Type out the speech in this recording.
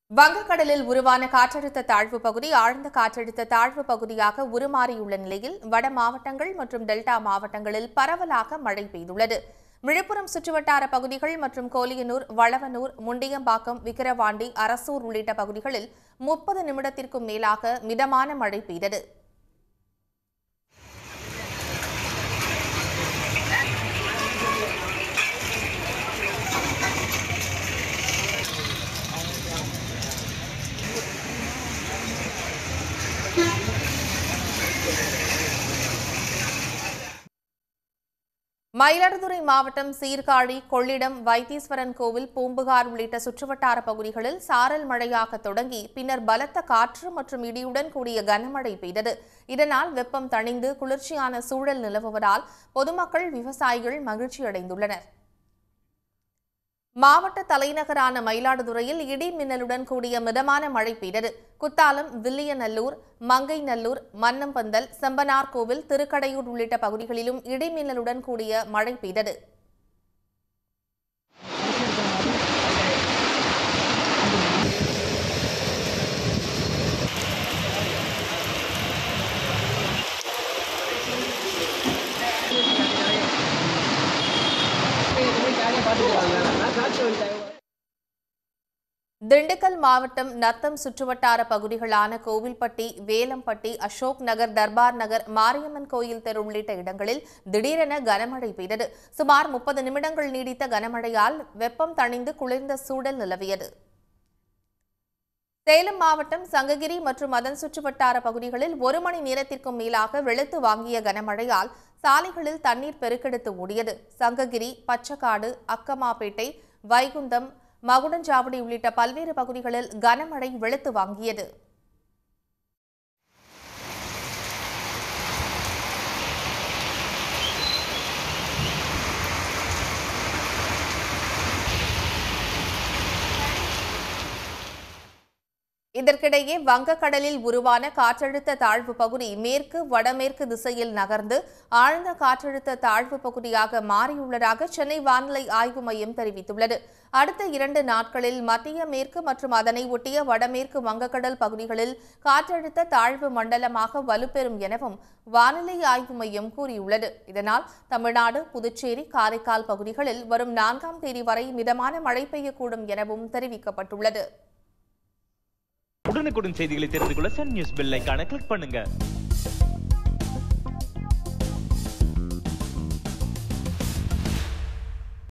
வங்கக்கடலில் உருவான காற்றழுத்த தாழ்வு பகுதி ஆழ்ந்த காற்றழுத்த தாழ்வு பகுதியாக உருமாறியுள்ள நிலையில் வட மாவட்டங்கள் மற்றும் டெல்டா மாவட்டங்களில் பரவலாக மழை பெய்துள்ளது விழுப்புரம் சுற்றுவட்டார பகுதிகள் மற்றும் கோலியனூர் வளவனூர் முண்டியம்பாக்கம் விக்கிரவாண்டி அரசூர் உள்ளிட்ட பகுதிகளில் முப்பது நிமிடத்திற்கும் மேலாக மிதமான மழை பெய்தது மயிலாடுதுறை மாவட்டம் சீர்காழி கொள்ளிடம் வைத்தீஸ்வரன் கோவில் பூம்புகார் உள்ளிட்ட சுற்றுவட்டார பகுதிகளில் சாரல் மழையாக தொடங்கி பின்னர் பலத்த காற்று மற்றும் இடியுடன் கூடிய கனமழை பெய்தது இதனால் வெப்பம் தணிந்து குளிர்ச்சியான சூழல் நிலவுவதால் பொதுமக்கள் விவசாயிகள் மகிழ்ச்சியடைந்துள்ளனர் மாவட்ட தலைநகரான மயிலாடுதுறையில் இடி மின்னலுடன் கூடிய மிதமான மழை பெய்தது குத்தாலம் வில்லியநல்லூர் மங்கைநல்லூர் மன்னம்பந்தல் செம்பனார்கோவில் திருக்கடையூர் உள்ளிட்ட பகுதிகளிலும் இடி மின்னலுடன் கூடிய மழை பெய்தது திண்டுக்கல் மாவட்டம் நத்தம் சுற்றுவட்டார பகுதிகளான கோவில்பட்டி வேலம்பட்டி அசோக் நகர் தர்பார் நகர் மாரியம்மன் கோயில் தெரு உள்ளிட்ட இடங்களில் திடீரென கனமழை பெய்தது சுமார் முப்பது நிமிடங்கள் நீடித்த கனமழையால் வெப்பம் தணிந்து குளிர்ந்த சூழல் நிலவியது சேலம் மாவட்டம் சங்ககிரி மற்றும் அதன் சுற்றுவட்டார பகுதிகளில் ஒரு மணி நேரத்திற்கும் மேலாக வெளுத்து வாங்கிய கனமழையால் சாலைகளில் தண்ணீர் பெருக்கெடுத்து ஓடியது சங்ககிரி பச்சக்காடு அக்கமாப்பேட்டை வைகுந்தம் மகுடஞ்சாவடி உள்ளிட்ட பல்வேறு பகுதிகளில் கனமழை வெளுத்து வாங்கியது இதற்கிடையே வங்கக்கடலில் உருவான காற்றழுத்த தாழ்வு பகுதி மேற்கு வடமேற்கு திசையில் நகர்ந்து ஆழ்ந்த காற்றழுத்த தாழ்வு பகுதியாக மாறியுள்ளதாக சென்னை வானிலை ஆய்வு மையம் தெரிவித்துள்ளது அடுத்த இரண்டு நாட்களில் மத்திய மேற்கு மற்றும் அதனை ஒட்டிய வடமேற்கு வங்கக்கடல் பகுதிகளில் காற்றழுத்த தாழ்வு மண்டலமாக வலுப்பெறும் எனவும் வானிலை ஆய்வு மையம் கூறியுள்ளது இதனால் தமிழ்நாடு புதுச்சேரி காரைக்கால் பகுதிகளில் வரும் நான்காம் தேதி வரை மிதமான மழை பெய்யக்கூடும் எனவும் தெரிவிக்கப்பட்டுள்ளது உடனுக்குடன் செய்திகளை தெரிந்து கொள்ள சன் நியூஸ் பெல் ஐகானை கிளிக் பண்ணுங்க